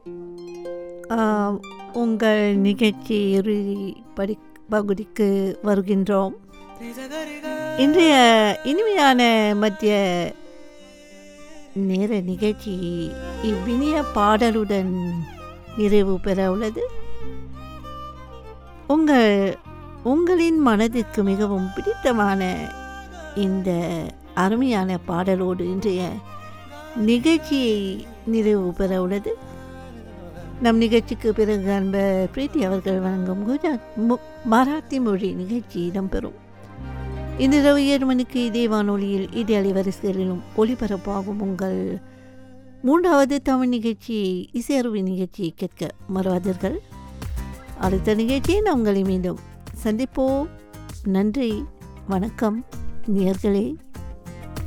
ஆம், உங்கள் நிகழ்ச்சி இறுதி படி பகுதிக்கு வருகின்றோம் இன்றைய இனிமையான மத்திய நேர நிகழ்ச்சி இவ்வினிய பாடலுடன் நிறைவு பெற உள்ளது உங்கள் உங்களின் மனதிற்கு மிகவும் பிடித்தமான இந்த அருமையான பாடலோடு இன்றைய நிகழ்ச்சியை நிறைவு பெற உள்ளது நம் நிகழ்ச்சிக்கு பிறகு அன்பர் பிரீத்தி அவர்கள் வழங்கும் குஜராத் மு- மராத்தி மொழி நிகழ்ச்சி இடம்பெறும் இன்று இரவு ஏழு மணிக்கு இதே வானொலியில் இதே அலைவரிசைகளிலும் ஒளிபரப்பாகும் உங்கள் மூன்றாவது தமிழ் நிகழ்ச்சி இசையருவி நிகழ்ச்சியை கேட்க மறவாதீர்கள் அடுத்த நிகழ்ச்சியை நாம் உங்களை மீண்டும் சந்திப்போம் நன்றி வணக்கம் நேர்களே